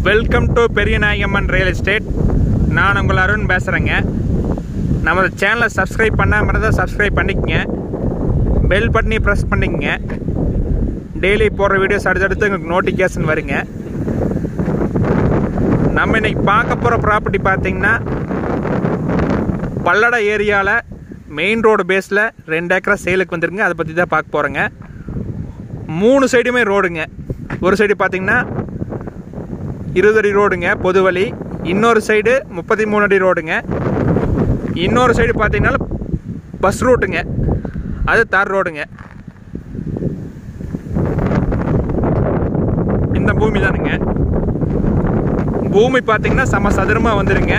welcome to Periyanayagamman real estate நான் உங்கள் அருண் பேசுகிறேங்க நமது சேனலை சப்ஸ்கிரைப் பண்ணாமல் இருந்தால் சப்ஸ்கிரைப் பண்ணிக்கங்க பெல் பட்டனி ப்ரெஸ் பண்ணிக்கங்க டெய்லி போடுற வீடியோஸ் அடுத்தடுத்து உங்களுக்கு நோட்டிஃபிகேஷன் வருங்க நம்ம இன்னைக்கு பார்க்க போகிற ப்ராப்பர்ட்டி பார்த்தீங்கன்னா பல்லட ஏரியாவில் மெயின் ரோடு பேஸில் ரெண்டு ஏக்கரா சேலுக்கு வந்துருங்க அதை பற்றி தான் பார்க்க போகிறோங்க மூணு சைடுமே ரோடுங்க ஒரு சைடு பார்த்தீங்கன்னா இருபது அடி ரோடுங்க பொது வழி இன்னொரு சைடு முப்பத்தி மூணு அடி ரோடுங்க இன்னொரு சைடு பார்த்தீங்கன்னா பஸ் ரூட்டுங்க அது தார் ரோடுங்க இந்த பூமி தானுங்க பூமி பார்த்தீங்கன்னா சம சதுரமாக வந்துருங்க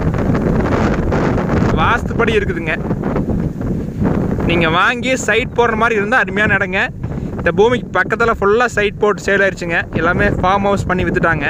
வாஸ்துப்படி இருக்குதுங்க நீங்கள் வாங்கி சைட் போடுற மாதிரி இருந்தால் அருமையான இடங்க இந்த பூமிக்கு பக்கத்தில் ஃபுல்லாக சைட் போட்டு சேல் ஆயிடுச்சுங்க எல்லாமே ஃபார்ம் ஹவுஸ் பண்ணி வித்துட்டாங்க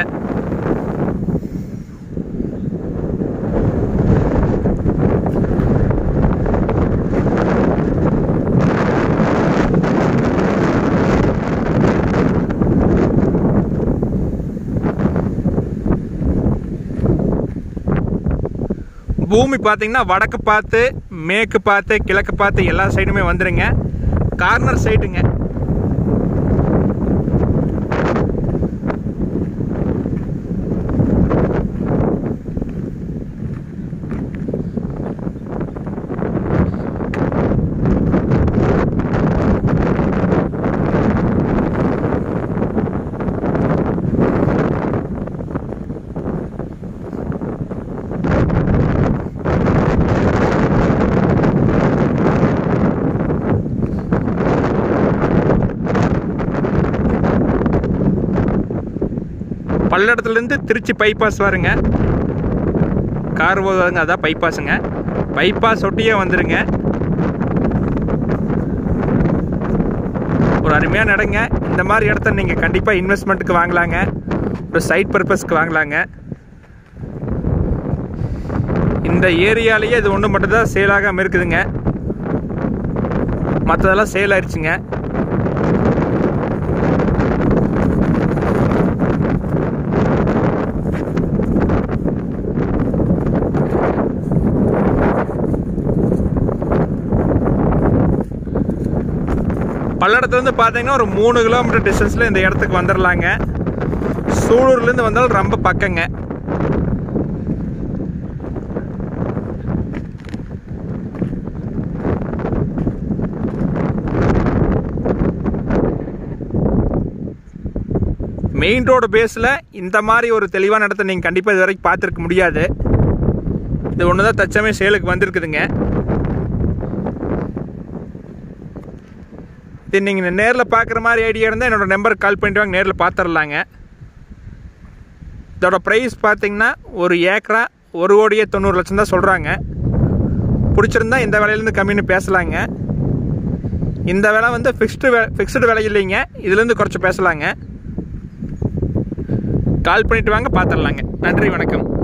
பூமி பார்த்தீங்கன்னா வடக்கு பார்த்து மேற்கு பார்த்து கிழக்கு பார்த்து எல்லா சைடுமே வந்துருங்க கார்னர் சைடுங்க பல்லடத்துலேருந்து திருச்சி பைபாஸ் வருங்க கார் போதுங்க அதான் பைபாஸுங்க பைபாஸ் ஒட்டியே வந்துருங்க ஒரு அருமையான இடங்க இந்த மாதிரி இடத்த நீங்கள் கண்டிப்பாக இன்வெஸ்ட்மெண்ட்டுக்கு வாங்கலாங்க ஒரு சைட் பர்பஸ்க்கு வாங்கலாங்க இந்த ஏரியாலேயே இது ஒன்று மட்டும்தான் சேல் ஆகாமல் இருக்குதுங்க மற்றதெல்லாம் சேல் ஆயிடுச்சுங்க பல்லடத்துலேருந்து பார்த்தீங்கன்னா ஒரு மூணு கிலோமீட்டர் டிஸ்டன்ஸில் இந்த இடத்துக்கு வந்துடலாங்க சூலூர்லேருந்து வந்தாலும் ரொம்ப பக்கங்க மெயின் ரோடு பேஸில் இந்த மாதிரி ஒரு தெளிவான இடத்த நீங்கள் கண்டிப்பாக இது வரைக்கும் பார்த்துருக்க முடியாது இது ஒன்று தான் தச்சமே சேலுக்கு வந்திருக்குதுங்க இது நீங்கள் நேரில் பார்க்குற மாதிரி ஐடியா இருந்தால் என்னோடய நம்பருக்கு கால் பண்ணிட்டு வாங்க நேரில் பார்த்துடலாங்க இதோட ப்ரைஸ் பார்த்தீங்கன்னா ஒரு ஏக்கரா ஒரு கோடியே தொண்ணூறு லட்சம் தான் சொல்கிறாங்க பிடிச்சிருந்தா இந்த விலையிலேருந்து கம்மின்னு பேசலாங்க இந்த விலை வந்து ஃபிக்ஸ்டு வே ஃபிக்ஸ்டு விலை இல்லைங்க இதுலேருந்து குறைச்சி பேசலாங்க கால் பண்ணிட்டு வாங்க பார்த்துடலாங்க நன்றி வணக்கம்